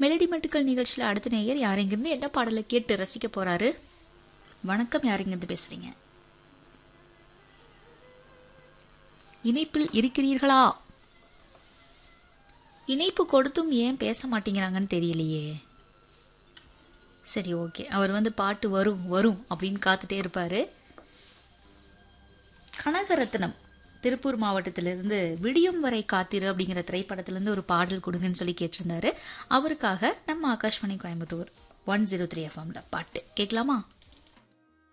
melody மெட்டுக்கள் நிகழ்ச்சியில் அடுத்த நேயர் யாரெங்கிருந்து என்ன பாடலை கேட்டு ரசிக்க போறாரு வணக்கம் யாரெங்கிருந்து பேசுறீங்க இணைப்பில் இருக்கிறீர்களா இணைப்பு கொடுத்தும் ஏன் பேச மாட்டேங்கிறாங்கன்னு தெரியலையே சரி ஓகே அவர் வந்து பாட்டு வரும் வரும் அப்படின்னு காத்துட்டே இருப்பாரு கனகரத்னம் திருப்பூர் மாவட்டத்திலிருந்து விடியும் வரை காத்திரு அப்படிங்கிற திரைப்படத்திலிருந்து ஒரு பாடல் கொடுங்கன்னு சொல்லி கேட்டிருந்தாரு அவருக்காக நம்ம Akashvani Coimbatore one zero three எஃப்எம்ல பாட்டு கேட்கலாமா